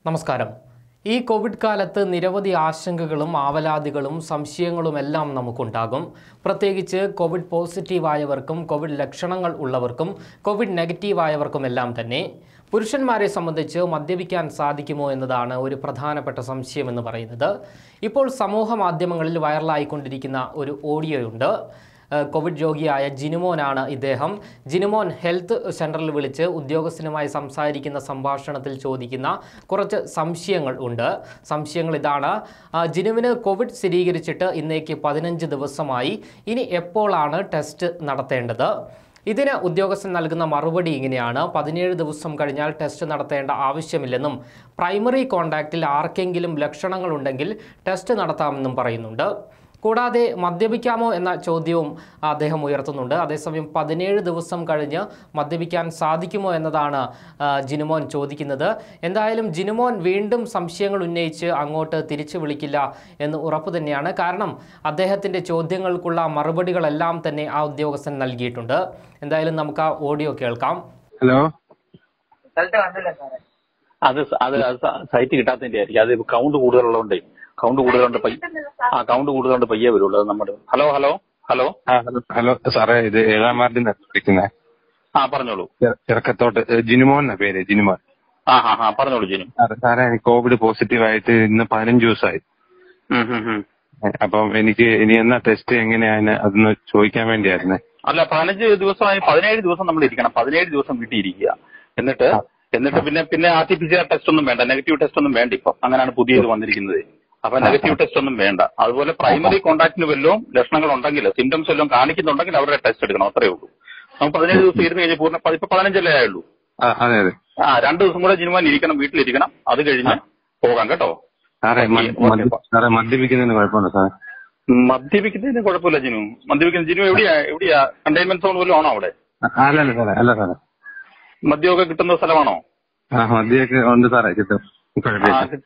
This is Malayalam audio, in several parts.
നമസ്കാരം ഈ കോവിഡ് കാലത്ത് നിരവധി ആശങ്കകളും ആവലാതികളും സംശയങ്ങളുമെല്ലാം നമുക്കുണ്ടാകും പ്രത്യേകിച്ച് കോവിഡ് പോസിറ്റീവായവർക്കും കോവിഡ് ലക്ഷണങ്ങൾ ഉള്ളവർക്കും കോവിഡ് നെഗറ്റീവായവർക്കും എല്ലാം തന്നെ പുരുഷന്മാരെ സംബന്ധിച്ച് മദ്യപിക്കാൻ സാധിക്കുമോ എന്നതാണ് ഒരു പ്രധാനപ്പെട്ട സംശയം എന്ന് പറയുന്നത് ഇപ്പോൾ സമൂഹ മാധ്യമങ്ങളിൽ വൈറലായിക്കൊണ്ടിരിക്കുന്ന ഒരു ഓഡിയോയുണ്ട് ഏഹ് കോവിഡ് രോഗിയായ ജിനുമോനാണ് ഇദ്ദേഹം ജിനുമോൻ ഹെൽത്ത് സെൻറ്ററിൽ വിളിച്ച് ഉദ്യോഗസ്ഥനുമായി സംസാരിക്കുന്ന സംഭാഷണത്തിൽ ചോദിക്കുന്ന കുറച്ച് സംശയങ്ങൾ ഉണ്ട് സംശയങ്ങൾ ഇതാണ് ആ, ജിനുവിന് കോവിഡ് സ്ഥിരീകരിച്ചിട്ട് ഇന്നേക്ക് പതിനഞ്ച് ദിവസമായി ഇനി എപ്പോഴാണ് ടെസ്റ്റ് നടത്തേണ്ടത് ഇതിന് ഉദ്യോഗസ്ഥൻ നൽകുന്ന മറുപടി ഇങ്ങനെയാണ് പതിനേഴ് ദിവസം കഴിഞ്ഞാൽ ടെസ്റ്റ് നടത്തേണ്ട ആവശ്യമില്ലെന്നും പ്രൈമറി കോണ്ടാക്റ്റിൽ ആർക്കെങ്കിലും ലക്ഷണങ്ങളുണ്ടെങ്കിൽ ടെസ്റ്റ് നടത്താമെന്നും പറയുന്നുണ്ട് കൂടാതെ മദ്യപിക്കാമോ എന്ന ചോദ്യവും അദ്ദേഹം ഉയർത്തുന്നുണ്ട് അതേസമയം പതിനേഴ് ദിവസം കഴിഞ്ഞ് മദ്യപിക്കാൻ സാധിക്കുമോ എന്നതാണ് ആ, ജിനുമോൻ ചോദിക്കുന്നത് എന്തായാലും ജിനുമോൻ വീണ്ടും സംശയങ്ങൾ ഉന്നയിച്ച് അങ്ങോട്ട് തിരിച്ചു വിളിക്കില്ല എന്ന് ഉറപ്പ് തന്നെയാണ് കാരണം അദ്ദേഹത്തിൻ്റെ ചോദ്യങ്ങൾക്കുള്ള മറുപടികളെല്ലാം തന്നെ ആ ഉദ്യോഗസ്ഥൻ നൽകിയിട്ടുണ്ട് എന്തായാലും നമുക്ക് ആ ഓഡിയോ കേൾക്കാം ഹലോ റിസൾട്ട് വന്നില്ല സാറേ അത് സ- അത് അത് സ- സൈറ്റ് കിട്ടാത്തതിന്റെ ആയിരിക്കും അത് കൗണ്ട് കൂടുതലുള്ളതുകൊണ്ടേ കൗണ്ട് കൂടുതലുണ്ട് പയ്യ ആ കൗണ്ട് കൂടുതലുണ്ട് പയ്യെ വരുള്ളൂ അത് നമ്മുടെ ഹലോ ഹലോ ഹലോ ആ ഹലോ ഹലോ സാറേ ഇത് ഏഴാം വാർഡിൽ നിന്ന് വിളിക്കുന്നത് ആ പറഞ്ഞോളൂ ചെറുക്കത്തോട്ട് ഏ, ജിനുമോൻ എന്നാ പേര് ജിനുമോൻ ആ ഹാ ഹാ പറഞ്ഞോളൂ ജിനു സാറേ സാറേ എനിക്ക് കോവിഡ് പോസിറ്റീവ് ആയിട്ട് ഇന്ന് പതിനഞ്ച് ദിവസമായി ഉം, ഉം, ഉം. ഏ, അപ്പം എനിക്ക് ഇനി എന്നാ ടെസ്റ്റ് എങ്ങനെയാണ് അതൊന്ന് ചോദിക്കാൻ വേണ്ടിയായിരുന്നേ അല്ല പതിനഞ്ച് ദിവസമായി പതിനേഴ് ദിവസം നമ്മൾ ഇരിക്കണം പതിനേഴ് ദിവസം വീട്ടിൽ ഇരിക്കുക എന്നിട്ട് എന്നിട്ട് പിന്നെ പിന്നെ R T P C R test ഒന്നും വേണ്ട നെഗറ്റീവ് ടെസ്റ്റ് ഒന്നും വേണ്ട ഇപ്പൊ അങ്ങനെയാണ് പുതിയത് വന്നിരിക്കുന്നത് അപ്പൊ നെഗറ്റീവ് ടെസ്റ്റ് ഒന്നും വേണ്ട അതുപോലെ പ്രൈമറി കോണ്ടാക്ടിന് വല്ലതും ലക്ഷണങ്ങൾ ഉണ്ടെങ്കിൽ സിംറ്റംസ് വല്ലതും കാണിക്കുന്നുണ്ടെങ്കിൽ അവരുടെ ടെസ്റ്റ് എടുക്കണം അത്രേ ഉള്ളൂ നമുക്ക് പതിനേഴ് ദിവസം ഇരുന്ന് കഴിഞ്ഞ് പൂർണ്ണ ഇപ്പൊ പതിനഞ്ചല്ലേ ആയുള്ളൂ ആ അതെ അതെ ആ രണ്ടു ദിവസം കൂടെ ജിനുവാൻ ഇരിക്കണം വീട്ടിലിരിക്കണം അത് കഴിഞ്ഞ് പോകാം കേട്ടോ സാറേ മ- ഓക്കേ, മദ്യ- ഓക്കേ. സാറേ മദ്യപിക്കുന്നതിന് കുഴപ്പമുണ്ടോ സാറേ മദ്യപിക്കുന്നതിന് കുഴപ്പമില്ല ജിനു മദ്യപിക്കുന്ന ജിനു എവിടെയാ എവിടെയാ കണ്ടെയ്ൻമെന്റ് സോൺ പോലും ആണോ അവിടെ ആ, അല്ല അല്ല സാറേ അല്ല സാറേ മദ്യമൊക്കെ കിട്ടുന്ന സ്ഥലമാണോ ആ മദ്യമൊക്കെ ഉണ്ട് സാറേ കിട്ടും ആ, കുഴപ്പമില്ല കി-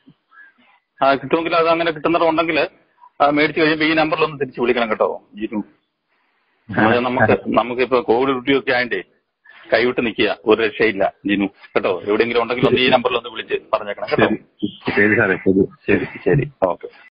ആ കിട്ടുമെങ്കിൽ അത് അങ്ങനെ കിട്ടുന്നതുണ്ടെങ്കിൽ മേടിച്ച് കഴിയുമ്പോ ഈ നമ്പറിൽ ഒന്ന് തിരിച്ച് വിളിക്കണം കേട്ടോ ജിനു അത് നമുക്ക് നമുക്കിപ്പോ കോവിഡ് ഡ്യൂട്ടിയൊക്കെ ആയണ്ടേ കൈവിട്ട് നിൽക്കുക ഒരു രക്ഷയില്ല ജിനു കേട്ടോ എവിടെയെങ്കിലും ഉണ്ടെങ്കിൽ ഒന്ന് ഈ നമ്പറിൽ ഒന്ന് വിളിച്ച് പറഞ്ഞേക്കണം കേട്ടോ ശരി ശരി സാറേ ശരി ശരി ശരി ശരി ഓക്കെ